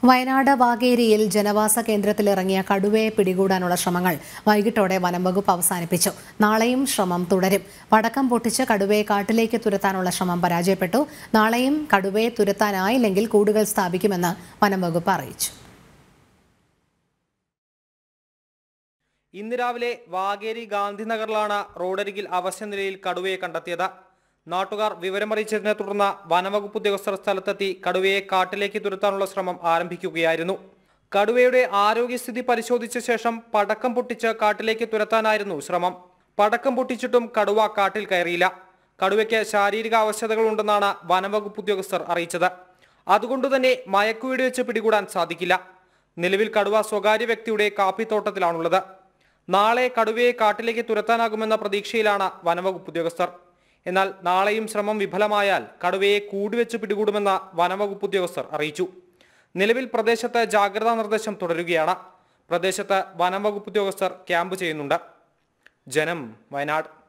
വയനാട് വാഗേരിയിൽ ജനവാസ കേന്ദ്രത്തിൽ ഇറങ്ങിയ കടുവയെ പിടികൂടാനുള്ള ശ്രമങ്ങൾ വൈകിട്ടോടെ വനംവകുപ്പ് അവസാനിപ്പിച്ചു നാളെയും ശ്രമം തുടരും പടക്കം പൊട്ടിച്ച് കടുവയെ കാട്ടിലേക്ക് തുരത്താനുള്ള ശ്രമം പരാജയപ്പെട്ടു നാളെയും കടുവയെ തുരത്താനായില്ലെങ്കിൽ കൂടുകൾ സ്ഥാപിക്കുമെന്ന് വനംവകുപ്പ് അറിയിച്ചു ഇന്ന് രാവിലെ വാഗേരി ഗാന്ധിനഗറിലാണ് റോഡരികിൽ അവശ്യ നിലയിൽ കടുവയെ കണ്ടെത്തിയത് നാട്ടുകാർ വിവരമറിയിച്ചതിനെ തുടർന്ന് വനവകുപ്പ് ഉദ്യോഗസ്ഥർ സ്ഥലത്തെത്തി കടുവയെ കാട്ടിലേക്ക് തുരത്താനുള്ള ശ്രമം ആരംഭിക്കുകയായിരുന്നു കടുവയുടെ ആരോഗ്യസ്ഥിതി പരിശോധിച്ച ശേഷം പടക്കം പൊട്ടിച്ച് കാട്ടിലേക്ക് തുരത്താനായിരുന്നു ശ്രമം പടക്കം പൊട്ടിച്ചിട്ടും കടുവ കാട്ടിൽ കയറിയില്ല കടുവയ്ക്ക് ശാരീരിക ആവശ്യതകളുണ്ടെന്നാണ് വനവകുപ്പ് ഉദ്യോഗസ്ഥർ അറിയിച്ചത് അതുകൊണ്ടുതന്നെ മയക്കുവെടി വെച്ച് പിടികൂടാൻ സാധിക്കില്ല നിലവിൽ കടുവ സ്വകാര്യ വ്യക്തിയുടെ കാപ്പിത്തോട്ടത്തിലാണുള്ളത് നാളെ കടുവയെ കാട്ടിലേക്ക് തുരത്താനാകുമെന്ന പ്രതീക്ഷയിലാണ് വനവകുപ്പ് ഉദ്യോഗസ്ഥർ എന്നാൽ നാളെയും ശ്രമം വിഫലമായാൽ കടുവയെ കൂടുവെച്ച് പിടികൂടുമെന്ന് വനവകുപ്പ് ഉദ്യോഗസ്ഥർ അറിയിച്ചു നിലവിൽ പ്രദേശത്ത് ജാഗ്രതാ നിർദ്ദേശം തുടരുകയാണ് പ്രദേശത്ത് വനംവകുപ്പ് ഉദ്യോഗസ്ഥർ ക്യാമ്പ് ചെയ്യുന്നുണ്ട് ജനം വയനാട്